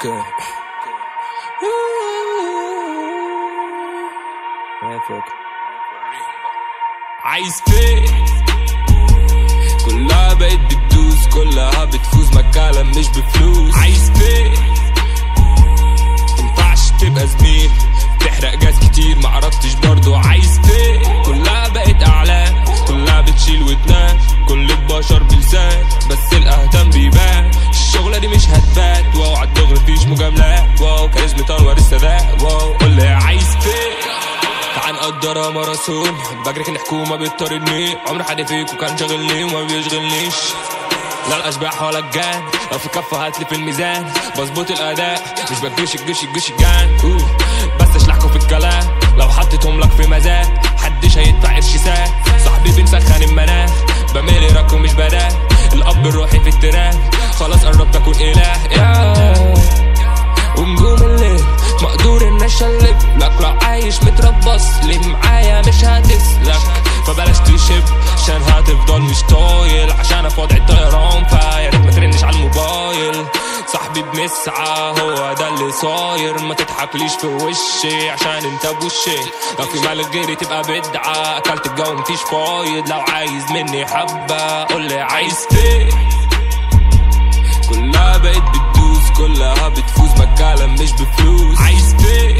اوكي فوق عايز فين كلها بقت بتدوس كلها بتفوز مكالم مش بفلوس عايز فين مينفعش تبقى زميل تحرق جاز كتير معرفتش برضو عايز فين كلها بقت اعلام كلها بتشيل وتنام كل البشر بلسان بس الاهتم بيبان الشغلة دي مش هتبات واو عالدغري مفيش مجاملات واو كاريزما انوار السادات واو قول لي عايز فين تعال نقدرها ماراثون بجري كان حكومة بتطاردني عمر حد فيكم كان شاغلني وما بيشغلنيش لا الاشباح ولا الجان لو في كفه هاتلي في الميزان بظبط الاداء مش بجيش الجيش الجيش الجان أوه. بس اشلحكوا في الكلام لو حطيتهم لك في مزاج حدش هيدفع قرش ساعة صاحبي بنسخن المناخ بميلي راكو مش بداه الاب الروحي في التراك خلاص قربت اكون اله يا ونجوم الليل مقدور ان اشلب لك لو عايش متربص ليه معايا مش هتسلك فبلاش تشب عشان هتفضل مش طايل عشان في وضع الطيران فيا ريت ما ترنش على الموبايل صاحبي بنسعى هو ده اللي صاير ما تضحكليش في وشي عشان انت بوشي لو في مالك غيري تبقى بدعة اكلت الجو مفيش فايض لو عايز مني حبة قولي عايز فين كلها بقت بتدوس كلها بتفوز مكالم مش بفلوس عايز فين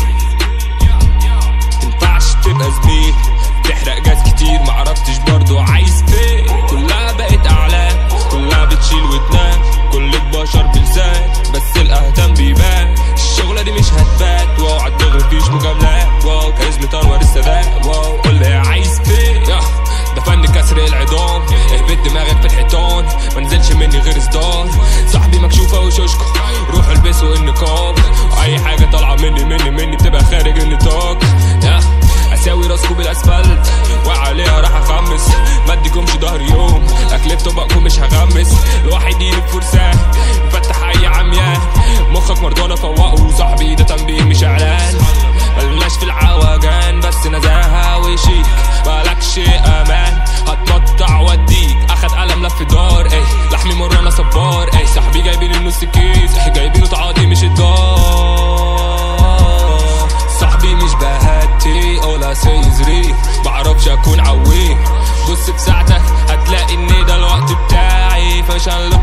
تنفعش تبقى زميل تحرق جاز كتير معرفتش برضو عايز فين كلها بقت اعلام كلها بتشيل وتنام كل البشر بلسان بس الاهتم بيبان الشغلة دي مش هتبات واو عالدغري مفيش مجاملات واو كاريزما انوار السادات واو قول لي عايز فين يا ده فن كسر العظام اهبط دماغك في الحيطان ما نزلش مني غير صدار صاحبي مكشوفه وشوشكو روحوا البسوا النقاب اي حاجه طالعه مني مني مني بتبقى خارج النطاق يا اساوي راسكم بالاسفلت وعليها راح اخمس ما اديكمش ظهر يوم اكل في طبقكم مش هغمس الواحد يجيب فرسان فتح اي عميان مخك مرضانه فوقه صاحبي ده تنبيه مش اعلان ملناش في العوجان بس نزاهه وشيك مالكش امان هتقطع واديك اخد قلم لف دار اي لحمي مر انا صبار اي صاحبي جايبين النص كيس جايبينه تعاطي مش الدار صاحبي مش بهاتي ولا سيزري بعرفش اكون عويم بص في ساعتك هتلاقي ان ده الوقت بتاعي فمش هنلوك